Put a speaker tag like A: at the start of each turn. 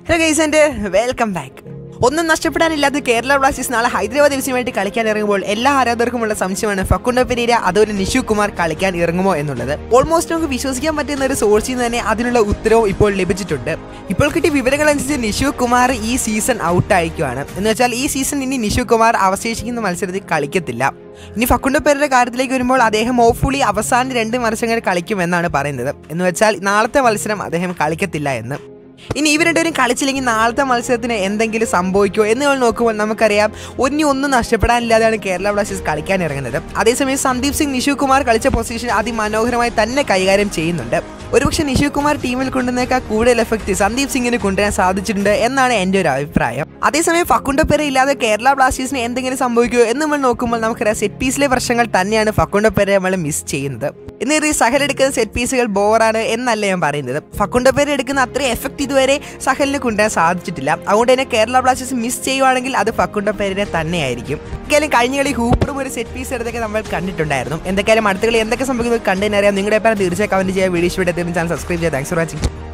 A: hello guys and welcome back ഒന്നും നഷ്ടപ്പെടാനില്ലാത്ത Kerala Blasters നാളെ ഹൈദരാബാദ് എഫ് സിയുമായിട്ട് കളിക്കാൻ ഇറങ്ങുമ്പോൾ എല്ലാ ആരാധകർക്കുമുള്ള സംശയമാണ് ഫക്കുണ്ട പെരീര അതുപോലെ നിഷു കുമാർ കളിക്കാൻ ഇറങ്ങുമോ എന്നുള്ളത് ഓൾമോസ്റ്റ് നമുക്ക് വിശ്വസിക്കാൻ പറ്റുന്ന ഒരു സോഴ്സിൽ നിന്ന് തന്നെ അതിനുള്ള ഉത്തരവും ഇപ്പോൾ ലഭിച്ചിട്ടുണ്ട് ഇപ്പോൾ കിട്ടിയ വിവരങ്ങൾ അനുസരിച്ച് നിഷു കുമാർ ഈ സീസൺ ഔട്ട് ആയിരിക്കുവാണ് എന്ന് വെച്ചാൽ ഈ സീസൺ ഇനി നിഷു കുമാർ അവശേഷിക്കുന്ന മത്സരത്തിൽ കളിക്കത്തില്ല ഇനി ഫക്കുണ്ട പേരുടെ കാര്യത്തിലേക്ക് വരുമ്പോൾ അദ്ദേഹം ഹോപ്പ്ഫുള്ളി അവസാന രണ്ട് മത്സരങ്ങൾ കളിക്കുമെന്നാണ് പറയുന്നത് എന്ന് വെച്ചാൽ നാളത്തെ മത്സരം അദ്ദേഹം കളിക്കത്തില്ല എന്ന് ഇനി ഇവർ രണ്ടുപേരും കളിച്ചില്ലെങ്കിൽ നാളത്തെ മത്സരത്തിന് എന്തെങ്കിലും സംഭവിക്കുമോ എന്ന് നമ്മൾ നോക്കുമ്പോൾ നമുക്കറിയാം ഒന്നി ഒന്നും നഷ്ടപ്പെടാനില്ലാതെയാണ് കേരള ബ്ലാസ്റ്റേഴ്സ് കളിക്കാൻ ഇറങ്ങുന്നത് അതേസമയം സന്ദീപ് സിംഗ് നിഷു കുമാർ കളിച്ച പൊസിഷൻ അതിമനോഹരമായി തന്നെ കൈകാര്യം ചെയ്യുന്നുണ്ട് ഒരുപക്ഷെ നിഷു കുമാർ ടീമിൽ കൊണ്ടുവന്നേക്കാൾ കൂടുതൽ എഫക്റ്റ് സന്ദീപ് സിംഗിന് കൊണ്ടുവരാൻ സാധിച്ചിട്ടുണ്ട് എന്നാണ് എൻ്റെ ഒരു അഭിപ്രായം അതേസമയം ഫക്കുണ്ട പേരെ ഇല്ലാതെ കേരള ബ്ലാസ്റ്റേഴ്സിന് എന്തെങ്കിലും സംഭവിക്കുമോ എന്ന് നമ്മൾ നോക്കുമ്പോൾ നമുക്കറിയാം സെറ്റ് പീസിലെ പ്രശ്നങ്ങൾ തന്നെയാണ് ഫക്കുണ്ട പേരെ നമ്മൾ മിസ് ചെയ്യുന്നത് എന്നിട്ട് ഈ സഹൽ എടുക്കുന്ന സെറ്റ് പീസുകൾ ബോറാണ് എന്നല്ല ഞാൻ പറയുന്നത് ഫക്കുണ്ട പേര് എടുക്കുന്ന അത്രയും എഫക്റ്റ് ഇതുവരെ സഹലിന് കൊണ്ടുവരാൻ സാധിച്ചിട്ടില്ല അതുകൊണ്ട് തന്നെ കേരള ബ്ലാസ്റ്റേഴ്സ് മിസ് ചെയ്യുവാണെങ്കിൽ അത് ഫക്കുണ്ട പേരിനെ തന്നെയായിരിക്കും എന്തായാലും കഴിഞ്ഞ കളി ഹൂപ്പറും ഒരു സെറ്റ് പീസ് എടുത്തൊക്കെ നമ്മൾ കണ്ടിട്ടുണ്ടായിരുന്നു എന്തൊക്കെയാലും അടുത്ത കളി എന്തൊക്കെ സംഭവിക്കുന്നത് കണ്ടതിനറിയാം നിങ്ങളുടെ പേര് തീർച്ചയായും കമന്റ് ചെയ്യുക വീഡിയോ ഇഷ്ടപ്പെട്ട ചാനൽ സബ്സ്ക്രൈബ് ചെയ്യുക താങ്ക്സ് ഫോർ വാച്ചിങ്